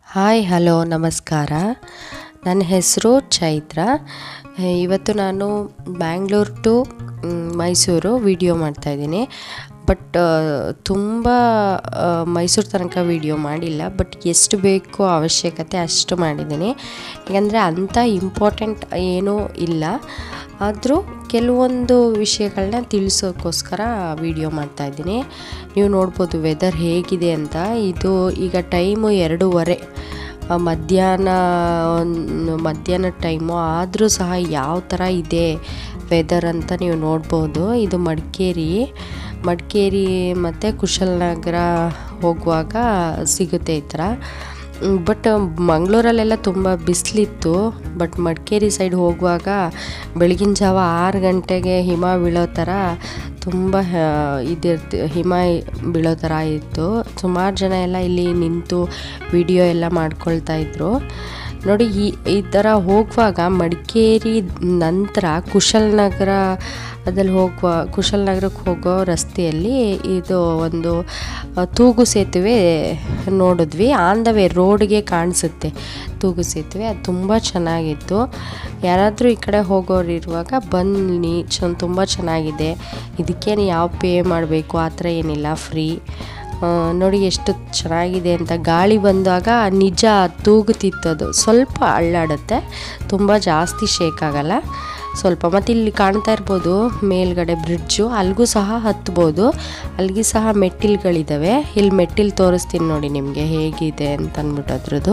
hi hello ನಮಸ್ಕಾರ ನನ್ನ ಹೆಸರು ಚೈತ್ರ ಇವತ್ತು ನಾನು ಬ್ಯಾಂಗ್ಳೂರ್ ಟು ಮೈಸೂರು ವಿಡಿಯೋ ಮಾಡ್ತಾಯಿದ್ದೀನಿ ಬಟ್ ತುಂಬ ಮೈಸೂರು ತನಕ ವಿಡಿಯೋ ಮಾಡಿಲ್ಲ ಬಟ್ ಎಷ್ಟು ಬೇಕೋ ಅವಶ್ಯಕತೆ ಅಷ್ಟು ಮಾಡಿದ್ದೀನಿ ಯಾಕಂದರೆ ಅಂಥ ಇಂಪಾರ್ಟೆಂಟ್ ಏನೂ ಇಲ್ಲ ಆದರೂ ಕೆಲವೊಂದು ವಿಷಯಗಳನ್ನ ತಿಳಿಸೋಕ್ಕೋಸ್ಕರ ವಿಡಿಯೋ ಮಾಡ್ತಾಯಿದ್ದೀನಿ ನೀವು ನೋಡ್ಬೋದು ವೆದರ್ ಹೇಗಿದೆ ಅಂತ ಇದು ಈಗ ಟೈಮು ಎರಡೂವರೆ ಮಧ್ಯಾಹ್ನ ಒಂದು ಮಧ್ಯಾಹ್ನ ಟೈಮು ಆದರೂ ಸಹ ಯಾವ ಥರ ಇದೆ ವೆದರ್ ಅಂತ ನೀವು ನೋಡ್ಬೋದು ಇದು ಮಡಿಕೇರಿ ಮಡಿಕೇರಿ ಮತ್ತು ಕುಶಲನಗರ ಹೋಗುವಾಗ ಸಿಗುತ್ತೆ ಈ ಥರ ಬಟ್ ಮಂಗಳೂರಲ್ಲೆಲ್ಲ ತುಂಬ ಬಿಸಿಲಿತ್ತು ಬಟ್ ಮಡಿಕೇರಿ ಸೈಡ್ ಹೋಗುವಾಗ ಬೆಳಗಿನ ಜಾವ ಆರು ಗಂಟೆಗೆ ಹಿಮ ಬೀಳೋ ಥರ ತುಂಬ ಇದಿರ್ತಿ ಹಿಮ ಬೀಳೋ ಥರ ಇತ್ತು ಸುಮಾರು ಜನ ಎಲ್ಲ ಇಲ್ಲಿ ನಿಂತು ವಿಡಿಯೋ ಎಲ್ಲ ಮಾಡ್ಕೊಳ್ತಾ ಇದ್ರು ನೋಡಿ ಈ ಈ ಥರ ಹೋಗುವಾಗ ಮಡಿಕೇರಿ ನಂತರ ಕುಶಲನಗರ ಅದಲ್ಲಿ ಹೋಗುವ ಕುಶಲನಗರಕ್ಕೆ ಹೋಗೋ ರಸ್ತೆಯಲ್ಲಿ ಇದು ಒಂದು ತೂಗು ಸೇತುವೆ ನೋಡಿದ್ವಿ ಆನ್ ದ ವೇ ರೋಡ್ಗೆ ಕಾಣಿಸುತ್ತೆ ತೂಗು ಸೇತುವೆ ಅದು ತುಂಬ ಚೆನ್ನಾಗಿತ್ತು ಯಾರಾದರೂ ಈ ಕಡೆ ಹೋಗೋರು ಇರುವಾಗ ಬನ್ನಿ ಚ ತುಂಬ ಚೆನ್ನಾಗಿದೆ ಇದಕ್ಕೇನು ಯಾವ ಪೇ ಮಾಡಬೇಕು ಆ ಥರ ಏನಿಲ್ಲ ಫ್ರೀ ನೋಡಿ ಎಷ್ಟು ಚೆನ್ನಾಗಿದೆ ಅಂತ ಗಾಳಿ ಬಂದಾಗ ನಿಜ ತೂಗುತ್ತಿತ್ತದು ಸ್ವಲ್ಪ ಅಳ್ಳಾಡುತ್ತೆ ತುಂಬ ಜಾಸ್ತಿ ಶೇಕ್ ಆಗಲ್ಲ ಸ್ವಲ್ಪ ಮತ್ತು ಇಲ್ಲಿ ಕಾಣ್ತಾ ಇರ್ಬೋದು ಮೇಲ್ಗಡೆ ಬ್ರಿಡ್ಜು ಅಲ್ಲಿಗೂ ಸಹ ಹತ್ಬೋದು ಅಲ್ಲಿಗೆ ಸಹ ಮೆಟ್ಟಿಲುಗಳಿದ್ದಾವೆ ಇಲ್ಲಿ ಮೆಟ್ಟಿಲು ತೋರಿಸ್ತೀನಿ ನೋಡಿ ನಿಮಗೆ ಹೇಗಿದೆ ಅಂತ ಅಂದ್ಬಿಟ್ಟು ಅದ್ರದ್ದು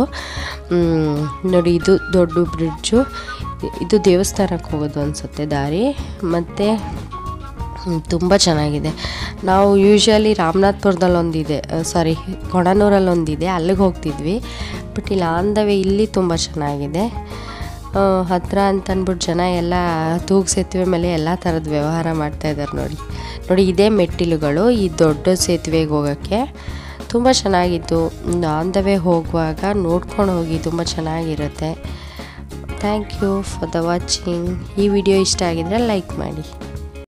ನೋಡಿ ಇದು ದೊಡ್ಡ ಬ್ರಿಡ್ಜು ಇದು ದೇವಸ್ಥಾನಕ್ಕೆ ಹೋಗೋದು ಅನಿಸುತ್ತೆ ದಾರಿ ಮತ್ತು ತುಂಬ ಚೆನ್ನಾಗಿದೆ ನಾವು ಯೂಶ್ವಲಿ ರಾಮನಾಥ್ಪುರದಲ್ಲಿ ಒಂದಿದೆ ಸಾರಿ ಕೊಣನೂರಲ್ಲಿ ಒಂದಿದೆ ಅಲ್ಲಿಗೆ ಹೋಗ್ತಿದ್ವಿ ಬಟ್ ಇಲ್ಲಿ ಆನ್ ದ ವೇ ಇಲ್ಲಿ ತುಂಬ ಚೆನ್ನಾಗಿದೆ ಹತ್ತಿರ ಅಂತ ಅಂದ್ಬಿಟ್ಟು ಜನ ಎಲ್ಲ ತೂಗು ಸೇತುವೆ ಮೇಲೆ ಎಲ್ಲ ಥರದ ವ್ಯವಹಾರ ಮಾಡ್ತಾಯಿದ್ದಾರೆ ನೋಡಿ ನೋಡಿ ಇದೇ ಮೆಟ್ಟಿಲುಗಳು ಈ ದೊಡ್ಡ ಸೇತುವೆಗೆ ಹೋಗೋಕ್ಕೆ ತುಂಬ ಚೆನ್ನಾಗಿತ್ತು ಆನ್ ದ ವೇ ಹೋಗುವಾಗ ನೋಡ್ಕೊಂಡು ಹೋಗಿ ತುಂಬ ಚೆನ್ನಾಗಿರುತ್ತೆ thank you for the watching ಈ ವಿಡಿಯೋ ಇಷ್ಟ ಆಗಿದರೆ ಲೈಕ್ ಮಾಡಿ